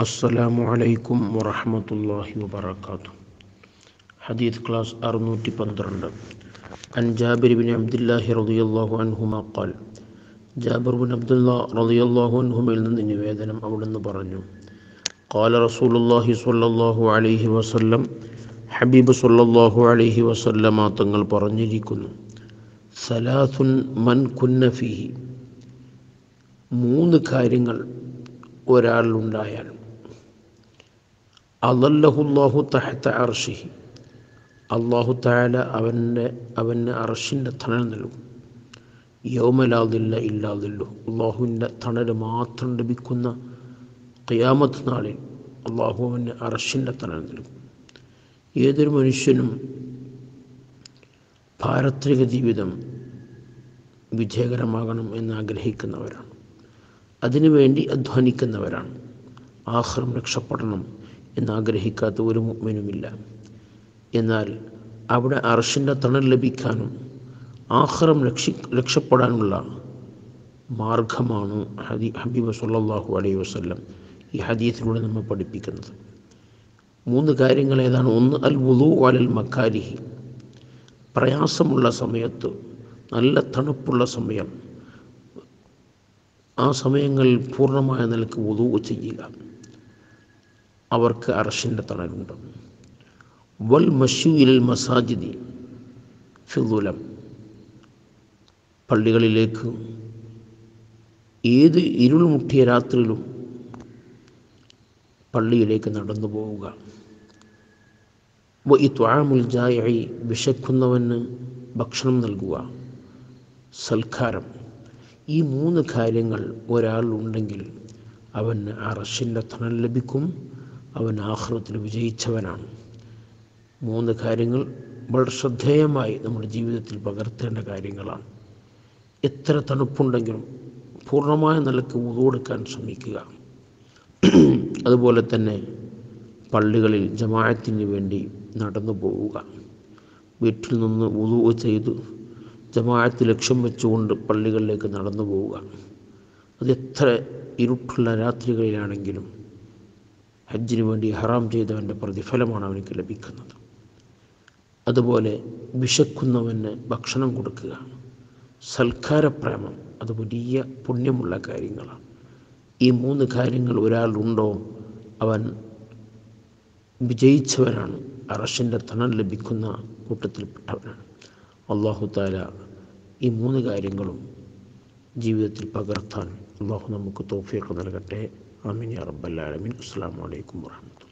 السلام عليكم ورحمة الله وبركاته حديث كلاس أرنوتي بندرند عن جابر بن عبد الله رضي الله عنهما قال Jaber bin Abdulla റളിയല്ലാഹു അൻഹുമയിൽ നിന്ന് നിവേദനം അവിടുന്ന് പറഞ്ഞു قال رسول الله صلى الله عليه وسلم ഹബീബ് സല്ലല്ലാഹു അലൈഹി വസല്ലമ തങ്ങൾ പറഞ്ഞിരിക്കുന്നു സലാസുൻ മൻ കുന്ന ഫീഹി മൂന്ന് കാര്യങ്ങൾ ഒരാളിലുണ്ടായാൽ അലല്ലഹുല്ലാഹു തഹത്ത അർഷിഹി അള്ളാഹു താല അവൻ്റെ അവന് അർഷിൻ്റെ തണൽ നൽകും യൗമലാദില്ല ഇല്ലാതില്ലു അള്ളാഹുവിൻ്റെ തണൽ മാത്രം ലഭിക്കുന്ന ഖിയാമത്ത് നാളിൽ അള്ളാഹു അവന് അർഷിൻ്റെ തണൽ നൽകും ഏതൊരു മനുഷ്യനും പാരത്രിക ജീവിതം വിജയകരമാകണം എന്ന് ആഗ്രഹിക്കുന്നവരാണ് അതിനുവേണ്ടി അധ്വാനിക്കുന്നവരാണ് ആഹ്റം രക്ഷപ്പെടണം എന്നാഗ്രഹിക്കാത്ത ഒരു മുമ്മിനുമില്ല എന്നാൽ അവിടെ അർഷിൻ്റെ തണൽ ലഭിക്കാനും ആഹ്റം രക്ഷി രക്ഷപ്പെടാനുള്ള മാർഗമാണ് ഹദി ഹബീബ് സല്ലാഹു അലൈഹി വസ്ല്ലം ഈ ഹദീസിലൂടെ നമ്മൾ പഠിപ്പിക്കുന്നത് മൂന്ന് കാര്യങ്ങൾ ഏതാണ് ഒന്ന് അൽ വുളു അലൽ മക്കാരിഹി പ്രയാസമുള്ള സമയത്ത് നല്ല തണുപ്പുള്ള സമയം ആ സമയങ്ങളിൽ പൂർണ്ണമായ നിലക്ക് വുളു ചെയ്യുക അവർക്ക് അറഷിൻ്റെ തണലുണ്ട് വൽ മഷൂയിൽ മസാജിദി ഫിദുലം പള്ളികളിലേക്ക് ഏത് ഇരുൾ മുട്ടിയ രാത്രിയിലും പള്ളിയിലേക്ക് നടന്നു പോവുക ഈ ത്വാമുൽ ജായി വിശക്കുന്നവന് ഭക്ഷണം നൽകുക സൽക്കാരം ഈ മൂന്ന് കാര്യങ്ങൾ ഒരാളുണ്ടെങ്കിൽ അവന് അറഷിൻ്റെ തണൽ ലഭിക്കും അവൻ ആഹ്റത്തിൽ വിജയിച്ചവനാണ് മൂന്ന് കാര്യങ്ങൾ വളരെ ശ്രദ്ധേയമായി നമ്മുടെ ജീവിതത്തിൽ പകർത്തേണ്ട കാര്യങ്ങളാണ് എത്ര തണുപ്പുണ്ടെങ്കിലും പൂർണ്ണമായ നിലക്ക് ഉതുകൊടുക്കാൻ ശ്രമിക്കുക അതുപോലെ തന്നെ പള്ളികളിൽ ജമാഅത്തിന് വേണ്ടി നടന്നു പോവുക വീട്ടിൽ നിന്ന് ഉതു ചെയ്ത് ജമാഅത്ത് ലക്ഷ്യം വെച്ചുകൊണ്ട് പള്ളികളിലേക്ക് നടന്നു പോവുക അത് എത്ര ഇരുട്ടുള്ള രാത്രികളിലാണെങ്കിലും ഹജ്ജിന് വേണ്ടി ഹറാം ചെയ്തവൻ്റെ പ്രതിഫലമാണ് അവനക്ക് ലഭിക്കുന്നത് അതുപോലെ വിശക്കുന്നവന് ഭക്ഷണം കൊടുക്കുക സൽക്കാരപ്രേമം അത് വലിയ പുണ്യമുള്ള കാര്യങ്ങളാണ് ഈ മൂന്ന് കാര്യങ്ങൾ ഒരാളുണ്ടോ അവൻ വിജയിച്ചവനാണ് അറഷിൻ്റെ തണൽ ലഭിക്കുന്ന കൂട്ടത്തിൽപ്പെട്ടവനാണ് അള്ളാഹു താല ഈ മൂന്ന് കാര്യങ്ങളും ജീവിതത്തിൽ പകർത്താൻ അള്ളാഹു നമുക്ക് തോഫിയൊക്കെ നൽകട്ടെ ആമീൻ യാ റബ്ബല്ലാലമീൻ അസ്സാം വലൈക്കും വാഹമത്തുള്ള